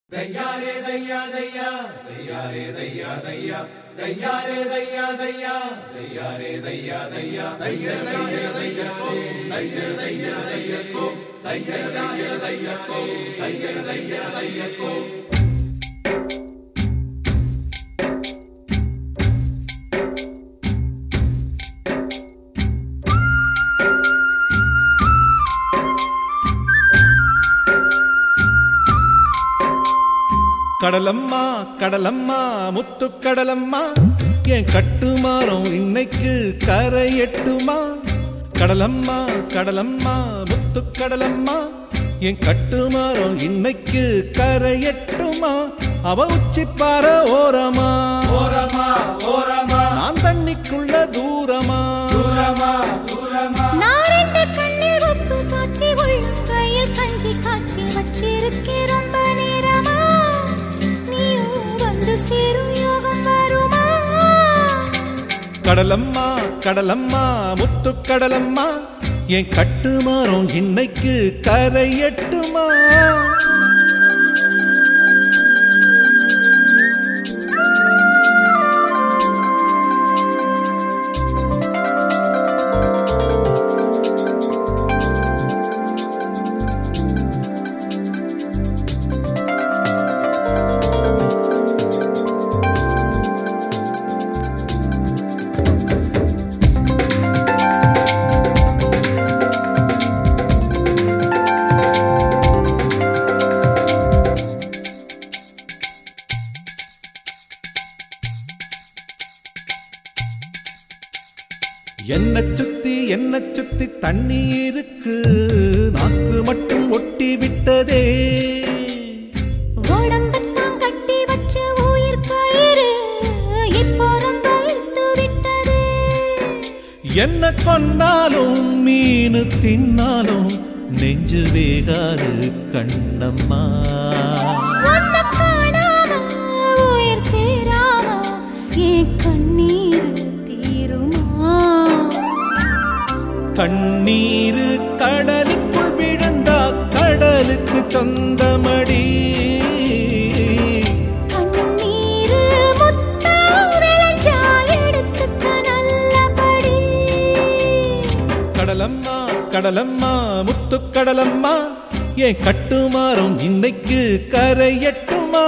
தையாரே தையா தையா தையாரே தையா தையா தையாரே தையா தையா தையாரே தையா தையா தைய தைய தையா தைய தைய தையக்கோ தைய தைய தையக்கோ தைய தைய தையக்கோ கடலம்மா கடலம்மா முத்து கடலம்மா என் கட்டுமாறம் இன்னைக்கு கரை எட்டுமா கடலம்மா கடலம்மா முத்து கடலம்மா என் கட்டுமாறம் இன்னைக்கு கரை எட்டுமா அவ உச்சிப்பார ஓரமா ஓரமா ஓரமா நான் தண்ணிக்குள்ள தூரமா தூரமா தூரமா நாரெண்டு கண்ணில் உப்பு காய்ச்சி உள்ளம் கையில் கஞ்சி காய்ச்சி வச்சிருக்கேன் ரொம்ப நேரமா நீயும் வந்து சேரும் யோகம் வருமா கடலம்மா கடலம்மா முத்து கடலம்மா என் கட்டுமாறம் இன்னைக்கு கரை எட்டுமா என்ன சுத்தி என்ன சுத்தி தண்ணி இருக்கு நாக்கு மட்டும் ஒட்டி விட்டதே உடம்பத்தான் கட்டி வச்ச உயிர் கயிறு இப்போ ரொம்ப இழுத்து விட்டது என்ன கொன்னாலும் மீனு தின்னாலும் நெஞ்சு வேகாது கண்ணம்மா உன்னை காணாம உயிர் சேராம என் கண்ணீர் தீருமா கண்ணீரு கடலுக்குள் விழுந்தா கடலுக்கு சொந்தமடி கண்ணீரு முத்தா விளைஞ்சா எடுத்துக்க நல்லபடி கடலம்மா கடலம்மா முத்து கடலம்மா என் கட்டுமாறும் இன்னைக்கு கரையட்டுமா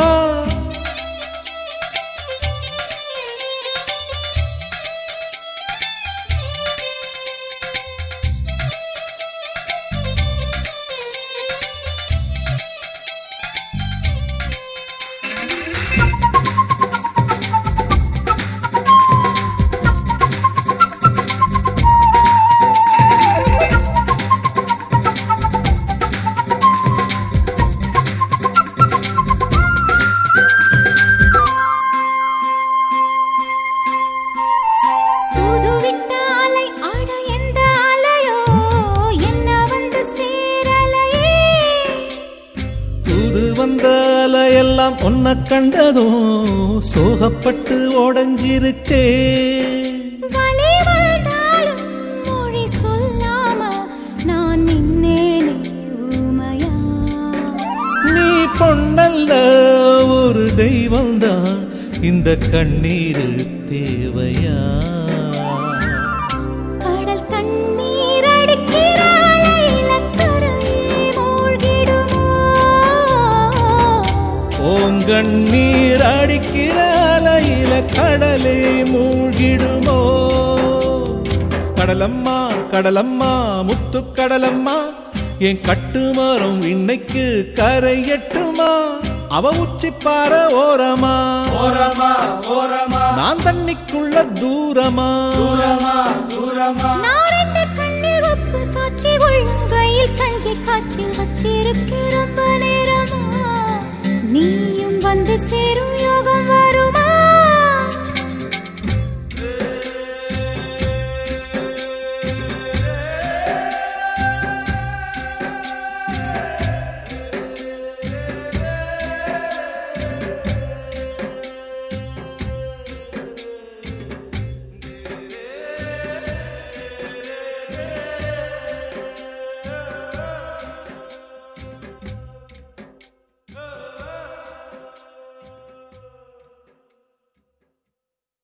தூது விட்ட அலை ஆட எந்த அலையோ என்ன வந்து சேரலையே தூது வந்த அலையெல்லாம் ஒன்ன கண்டதும் சோகப்பட்டு உடஞ்சிருச்சே வலி வந்தாலும் மொழி சொல்லாம நான் நின்னேனே ஊமையா நீ பொண்ணல்ல ஒரு தெய்வம்தான் இந்த கண்ணீரு தேவையா கடல் தண்ணீர் அடிக்கிற அலையில கரையே மூழ்கிடுமோ ஓங்கண்ணீர் அடிக்கிற அலையில கடலே மூழ்கிடுமோ கடலம்மா கடலம்மா முத்து கடலம்மா என் கட்டுமரம் இன்னைக்கு கரையட்டுமா அவ உச்சிப்பார ஓரமா ஓரமா ஓரமா நான் தண்ணிக்குள்ள தூரமா தூரமா தூரமா நாரெண்டு கண்ணில் உப்பு காய்ச்சி உள்ளம் கையில் கஞ்சி காய்ச்சி வச்சிருக்க ரொம்ப நேரமா நீயும் வந்து சேரும் யோகம் வரும்